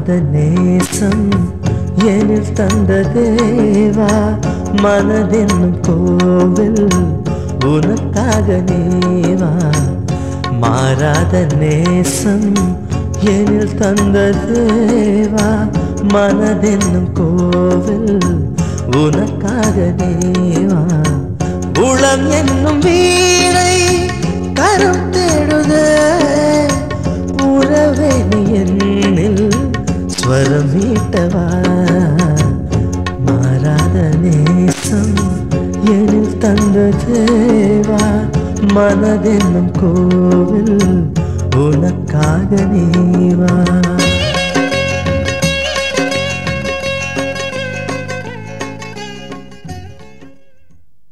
மாறாத நேசம் எனில் தந்த தேவா மனதென்னும் கோவில் உனக்காக நேவா மாறாத நேசம் எனில் தந்த தேவா மனதென்னும் கோவில் உனக்காக தேவா உளம் என்னும் வீணை கரம் தேடுதே உறவே நீ என்னில் ஸ்வரம் மீட்டவா மாறாத நேசம் எனில் தந்த தேவா மனதென்னும் கோவில் உனக்காக நீவா